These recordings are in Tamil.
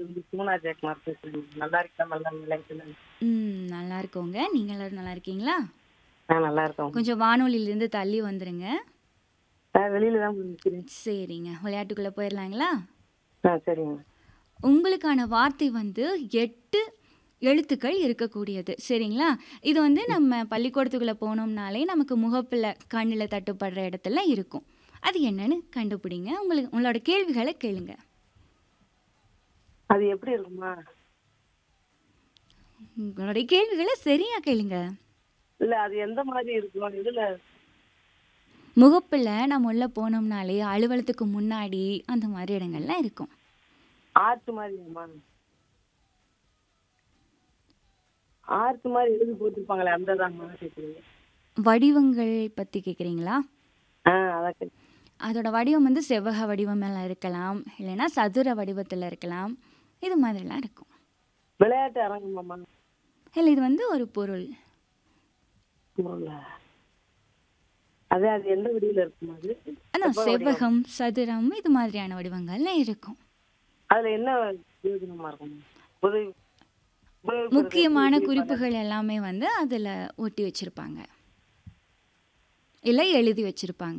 இருந்து சுகுணா ஜெயக்குமார் பேசுறேன் நல்லா இருக்கா நல்லா நிலையத்தில் ம் நல்லா இருக்கோங்க நீங்கள் எல்லாரும் நல்லா இருக்கீங்களா நான் நல்லா இருக்கோம் கொஞ்சம் வானொலியிலேருந்து தள்ளி வந்துடுங்க நான் வெளியில தான் போய் நிற்கிறேன் சரிங்க விளையாட்டுக்குள்ளே போயிடலாங்களா ஆ சரிங்க உங்களுக்கான வார்த்தை வந்து எட்டு எழுத்துக்கள் இருக்கக்கூடியது சரிங்களா இது வந்து நம்ம பள்ளிக்கூடத்துக்குள்ளே போனோம்னாலே நமக்கு முகப்பில் கண்ணில் தட்டுப்படுற இடத்துல இருக்கும் அது என்னன்னு கண்டுபிடிங்க உங்களுக்கு உங்களோட கேள்விகளை கேளுங்க அது எப்படி இருக்குமா உங்களுடைய கேள்விகளை சரியா கேளுங்க இல்ல அது எந்த மாதிரி இருக்கும் இதுல முகப்பில் நம்ம உள்ளே போனோம்னாலே அலுவலகத்துக்கு முன்னாடி அந்த மாதிரி இடங்கள்லாம் இருக்கும் ஆர்ட் மாதிரியாம்மா ஆர்ட் மாதிரி எழுதி போட்டிருப்பாங்களே அந்த தான்மா கேட்குறீங்க வடிவங்கள் பற்றி கேட்குறீங்களா ஆ அதான் கேட்குறேன் அதோட வடிவம் வந்து செவ்வக வடிவமெல்லாம் இருக்கலாம் இல்லைன்னா சதுர வடிவத்தில் இருக்கலாம் இது மாதிரிலாம் இருக்கும் விளையாட்டு அரங்கமாம்மா இல்லை இது வந்து ஒரு பொருள் இல்ல. அது அது எந்த வடியில இருக்குமா அது அதான் செவ்வகம் சதுரம் இது மாதிரியான வடிவங்கள்லாம் இருக்கும் அதுல என்ன பிரயோஜனமா இருக்கும் உதவி உபயோகப்படுறது முக்கியமான குறிப்புகள் எல்லாமே வந்து அதில் ஒட்டி வச்சிருப்பாங்க இல்லை எழுதி வச்சிருப்பாங்க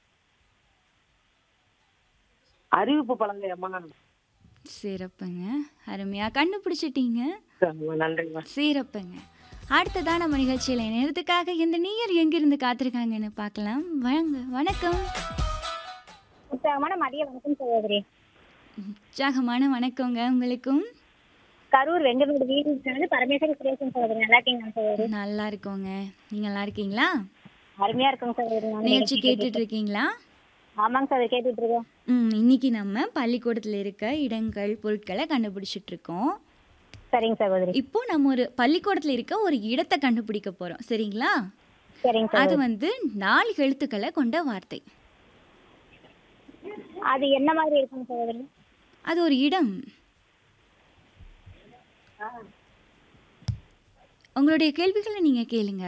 அறிவிப்பு பலகையம்மா சிறப்புங்க அருமையாக கண்டுபிடிச்சிட்டீங்க நன்றிம்மா சிறப்புங்க அடுத்ததா நம்ம நிகழ்ச்சியில் நேரத்துக்காக இந்த நீயர் எங்கிருந்து காத்திருக்காங்கன்னு பார்க்கலாம் வாங்க வணக்கம் உற்சாகமான மதிய வணக்கம் சகோதரி உற்சாகமான வணக்கங்க உங்களுக்கும் கரூர் வெங்கமேடு வீடு வந்து பரமேஸ்வரி சுரேஷன் சகோதரி நல்லா இருக்கீங்களா சகோதரி நல்லா இருக்கோங்க நீங்க நல்லா இருக்கீங்களா அருமையா இருக்குங்க சகோதரி நான் நிகழ்ச்சி கேட்டுட்டு இருக்கீங்களா ஆமாங்க சகோதரி கேட்டுட்டு இருக்கோம் ம் இன்னைக்கு நம்ம பள்ளிக்கூடத்தில் இருக்க இடங்கள் பொருட்களை கண்டுபிடிச்சிட்டு இருக்கோம் சரிங்க சகோதரி இப்போ நம்ம ஒரு பள்ளிக்கூடத்தில் இருக்க ஒரு இடத்தை கண்டுபிடிக்க போறோம் சரிங்களா சரிங்க அது சகோதரி வந்து நாலு எழுத்துக்களை கொண்ட வார்த்தை அது என்ன மாதிரி இருக்குங்க சகோதரி அது ஒரு இடம் உங்களுடைய கேள்விகளை நீங்க கேளுங்க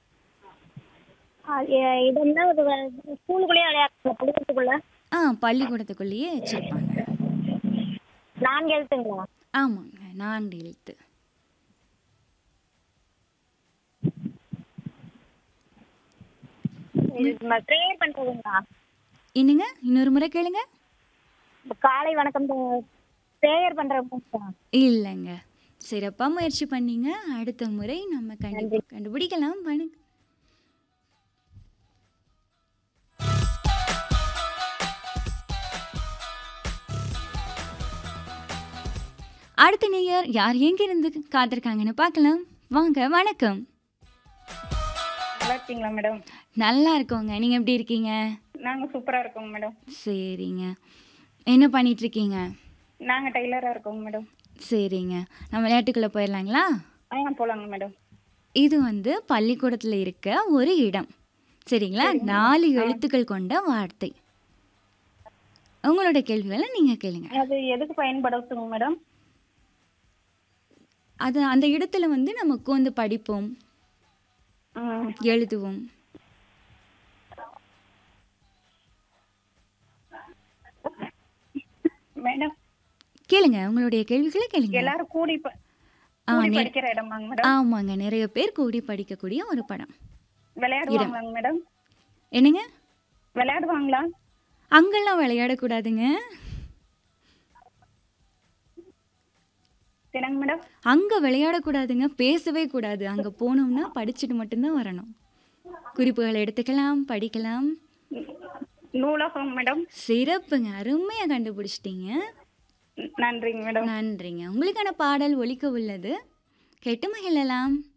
அது, அஹ், இடம்னா ஒரு ஸ்கூலுக்குள்ளேயே விளையாடுற பள்ளிக்கூடத்துக்குள்ள ஆ பள்ளிக்கூடத்துக்குள்ளேயே வச்சிருப்பாங்க நான்கு எழுத்துங்களா ஆமாங்க நான்கு எழுத்து ப்ரேயர் பண்றதுங்களா என்னங்க இன்னொரு முறை கேளுங்க காலை வணக்கம் ப்ரேயர் பண்றவங்க இல்லைங்க சிறப்பா முயற்சி பண்ணீங்க அடுத்த முறை நம்ம கண்டி கண்டுபிடிக்கலாம் வணக்கம் அடுத்த நேயர் யார் எங்கிருந்து காத்திருக்காங்கன்னு பார்க்கலாம் வாங்க வணக்கம் நல்லா இருக்கீங்களா மேடம் நல்லா இருக்கோங்க நீங்க எப்படி இருக்கீங்க நாங்க சூப்பரா இருக்கோங்க மேடம் சரிங்க என்ன பண்ணிட்டு இருக்கீங்க நாங்க டெய்லரா இருக்கோங்க மேடம் சரிங்க நம்ம விளையாட்டுக்குள்ள போயிடலாங்களா ஆ போலாங்க மேடம் இது வந்து பள்ளிக்கூடத்தில் இருக்க ஒரு இடம் சரிங்களா நாலு எழுத்துக்கள் கொண்ட வார்த்தை உங்களோட கேள்விகளை நீங்கள் கேளுங்க அது எதுக்கு பயன்படுத்துங்க மேடம் அது அந்த இடத்துல வந்து நம்ம உட்காந்து படிப்போம் ம், எழுதுவோம் மேடம் கேளுங்க உங்களுடைய கேள்விகளை கேளுங்க எல்லாரும் கூடி ப- ஆ, கூடி நெ- படிக்கிற இடமாங்க மேடம் ஆமாங்க நிறைய பேர் கூடி படிக்கக்கூடிய ஒரு படம் விளையாடுவாங்களாங்க மேடம் என்னங்க விளையாடுவாங்களா அங்கெல்லாம் விளையாடக்கூடாதுங்க என்னங்க மேடம் அங்கே விளையாடக்கூடாதுங்க பேசவே கூடாது அங்கே போனோம்னா படிச்சுட்டு மட்டும்தான் வரணும் குறிப்புகள் எடுத்துக்கலாம் படிக்கலாம் நூலகம் மேடம் சிறப்புங்க அருமையாக கண்டுபிடிச்சிட்டீங்க நன்றிங்க மேடம் நன்றிங்க உங்களுக்கான பாடல் ஒலிக்க உள்ளது கேட்டு மகிழலாம்